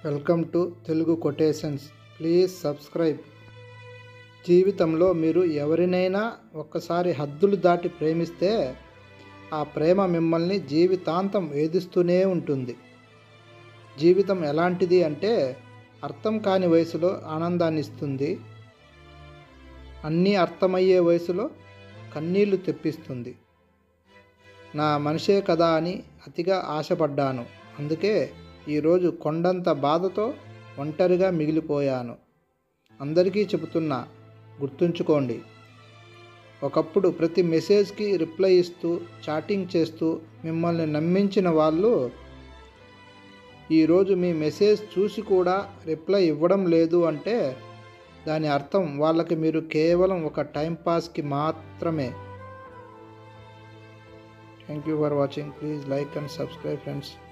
welcome to Telugu quotations please subscribe జీవితంలో మీరు ఎవరినైనా ఒక్కసారి హద్దులు దాటి ప్రేమిస్తే ఆ ప్రేమ మిమ్మల్ని జీవితాంతం వేధిస్తూనే ఉంటుంది జీవితం ఎలాంటిది అంటే అర్థం కాని వయసులో ఆనందాన్ని ఇస్తుంది అన్నీ అర్థమయ్యే వయసులో కన్నీళ్లు తెప్పిస్తుంది నా మనిషే కదా అని అతిగా ఆశపడ్డాను అందుకే ఈరోజు కొండంత బాధతో ఒంటరిగా మిగిలిపోయాను అందరికీ చెబుతున్నా గుర్తుంచుకోండి ఒకప్పుడు ప్రతి మెసేజ్కి రిప్లై ఇస్తూ చాటింగ్ చేస్తూ మిమ్మల్ని నమ్మించిన వాళ్ళు ఈరోజు మీ మెసేజ్ చూసి కూడా రిప్లై ఇవ్వడం లేదు అంటే దాని అర్థం వాళ్ళకి మీరు కేవలం ఒక టైంపాస్కి మాత్రమే thank you for watching please like and subscribe friends